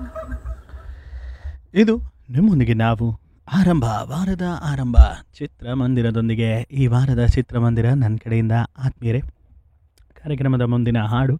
ಇದು ನಿಮ್ಮೊಂದಿಗೆ ನಾವು ಆರಂಭ ವಾರದ ಆರಂಭ ಚಿತ್ರಮಂದಿರದೊಂದಿಗೆ ಈ ವಾರದ ಚಿತ್ರಮಂದಿರ ನನ್ನ ಕಡೆಯಿಂದ ಆತ್ಮೀಯರೇ ಕಾರ್ಯಕ್ರಮದ ಮುಂದಿನ ಹಾಡು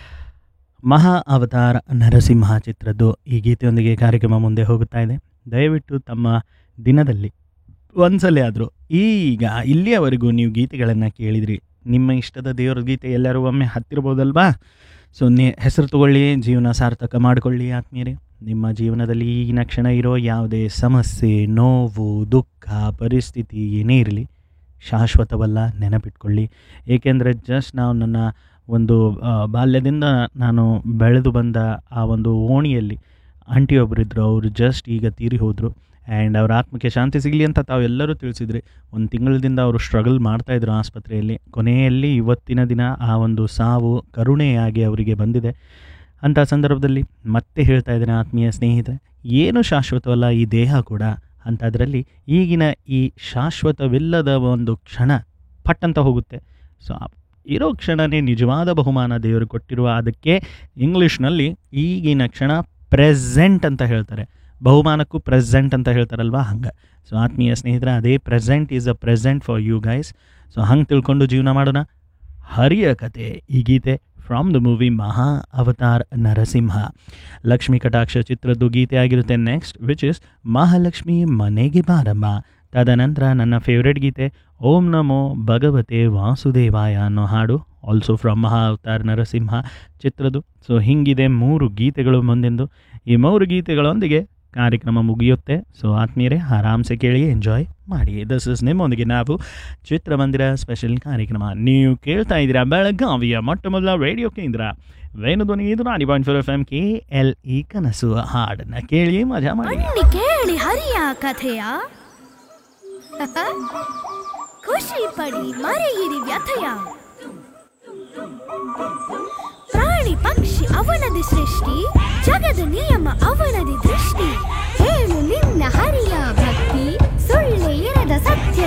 ಮಹಾ ಅವತಾರ ನರಸಿಂಹ ಚಿತ್ರದ್ದು ಈ ಗೀತೆಯೊಂದಿಗೆ ಕಾರ್ಯಕ್ರಮ ಮುಂದೆ ಹೋಗುತ್ತಾ ಇದೆ ದಯವಿಟ್ಟು ತಮ್ಮ ದಿನದಲ್ಲಿ ಒಂದ್ಸಲ ಆದರೂ ಈಗ ಇಲ್ಲಿಯವರೆಗೂ ನೀವು ಗೀತೆಗಳನ್ನು ಕೇಳಿದ್ರಿ ನಿಮ್ಮ ಇಷ್ಟದ ದೇವರ ಗೀತೆ ಎಲ್ಲರೂ ಒಮ್ಮೆ ಹತ್ತಿರಬೋದಲ್ವಾ ಸೊ ನೇ ಹೆಸರು ತಗೊಳ್ಳಿ ಜೀವನ ಸಾರ್ಥಕ ಮಾಡಿಕೊಳ್ಳಿ ಆತ್ಮೀಯರೇ ನಿಮ್ಮ ಜೀವನದಲ್ಲಿ ಈಗಿನ ಕ್ಷಣ ಇರೋ ಯಾವುದೇ ಸಮಸ್ಯೆ ನೋವು ದುಃಖ ಪರಿಸ್ಥಿತಿ ಏನೇ ಇರಲಿ ಶಾಶ್ವತವಲ್ಲ ನೆನಪಿಟ್ಕೊಳ್ಳಿ ಏಕೆಂದರೆ ಜಸ್ಟ್ ನಾವು ನನ್ನ ಒಂದು ಆ, ಬಾಲ್ಯದಿಂದ ನಾನು ಬೆಳೆದು ಬಂದ ಆ ಒಂದು ಓಣಿಯಲ್ಲಿ ಆಂಟಿಯೊಬ್ಬರಿದ್ದರು ಅವರು ಜಸ್ಟ್ ಈಗ ತೀರಿ ಹೋದರು ಆ್ಯಂಡ್ ಅವ್ರ ಆತ್ಮಕ್ಕೆ ಶಾಂತಿ ಸಿಗಲಿ ಅಂತ ತಾವೆಲ್ಲರೂ ತಿಳಿಸಿದ್ರಿ ಒಂದು ತಿಂಗಳದಿಂದ ಅವರು ಸ್ಟ್ರಗಲ್ ಮಾಡ್ತಾಯಿದ್ರು ಆಸ್ಪತ್ರೆಯಲ್ಲಿ ಕೊನೆಯಲ್ಲಿ ಇವತ್ತಿನ ದಿನ ಆ ಒಂದು ಸಾವು ಕರುಣೆಯಾಗಿ ಅವರಿಗೆ ಬಂದಿದೆ ಅಂಥ ಸಂದರ್ಭದಲ್ಲಿ ಮತ್ತೆ ಹೇಳ್ತಾ ಇದ್ದೇನೆ ಆತ್ಮೀಯ ಸ್ನೇಹಿತರೆ ಏನು ಶಾಶ್ವತವಲ್ಲ ಈ ದೇಹ ಕೂಡ ಅಂಥದ್ರಲ್ಲಿ ಈಗಿನ ಈ ಶಾಶ್ವತವಿಲ್ಲದ ಒಂದು ಕ್ಷಣ ಪಟ್ ಅಂತ ಹೋಗುತ್ತೆ ಸೊ ಆ ಇರೋ ಕ್ಷಣನೇ ನಿಜವಾದ ಬಹುಮಾನ ದೇವರು ಕೊಟ್ಟಿರುವ ಅದಕ್ಕೆ ಇಂಗ್ಲೀಷ್ನಲ್ಲಿ ಈಗಿನ ಕ್ಷಣ ಪ್ರೆಸೆಂಟ್ ಅಂತ ಹೇಳ್ತಾರೆ ಬಹುಮಾನಕ್ಕೂ ಪ್ರೆಸೆಂಟ್ ಅಂತ ಹೇಳ್ತಾರಲ್ವಾ ಹಂಗೆ ಸೊ ಆತ್ಮೀಯ ಸ್ನೇಹಿತರೆ ಅದೇ present is a present for you guys so ಹಂಗೆ ತಿಳ್ಕೊಂಡು ಜೀವನ ಮಾಡೋಣ ಹರಿಯ ಕತೆ ಈ ಗೀತೆ from the movie Maha Avatar Narasimha Lakshmi Kataksha ಚಿತ್ರದ್ದು ಗೀತೆ ಆಗಿರುತ್ತೆ ನೆಕ್ಸ್ಟ್ ವಿಚ್ ಇಸ್ ಮಹಾಲಕ್ಷ್ಮಿ ಮನೆಗೆ ಬಾರಮ್ಮ ತದನಂತರ ನನ್ನ ಫೇವ್ರೆಟ್ ಗೀತೆ ಓಂ ನಮೋ ಭಗವತೆ ವಾಸುದೇವಾಯ ಅನ್ನೋ ಹಾಡು ಆಲ್ಸೋ ಫ್ರಮ್ ಮಹಾ ಅವತಾರ್ ನರಸಿಂಹ ಚಿತ್ರದ್ದು ಸೊ ಹಿಂಗಿದೆ ಮೂರು ಗೀತೆಗಳು ಮುಂದೆಂದು ಈ ಮೂರು ಗೀತೆಗಳೊಂದಿಗೆ ಕಾರ್ಯಕ್ರಮ ಮುಗಿಯುತ್ತೆ ಸೊ ಆತ್ಮೀಯರೇ ಆರಾಮ್ಸೆ ಕೇಳಿ ಎಂಜಾಯ್ ಮಾಡಿ ದಿಸ್ ಇಸ್ ನಿಮ್ಮೊಂದಿಗೆ ನಾವು ಚಿತ್ರಮಂದಿರ ಸ್ಪೆಷಲ್ ಕಾರ್ಯಕ್ರಮ ನೀವು ಕೇಳ್ತಾ ಇದ್ದೀರಾ ಬೆಳಗಾವಿಯ ಮೊಟ್ಟ ಮೊದಲ ರೇಡಿಯೋ ಕೇಂದ್ರ ವೇಣುಧ್ವನಿ ಇದು ninety point four F M K L E ಕನಸು ಹಾಡನ್ನ ಕೇಳಿ ಮಜಾ ಮಾಡಿ ಬನ್ನಿ ಕೇಳಿ ಹರಿಯ ಕಥೆಯ ಖುಷಿ ಪಡಿ ಮರೆಯಿರಿ ವ್ಯಥೆಯ ಪ್ರಾಣಿ ಪಕ್ಷಿ ಅವನದಿ ಸೃಷ್ಟಿ ಜಗದ ನಿಯಮ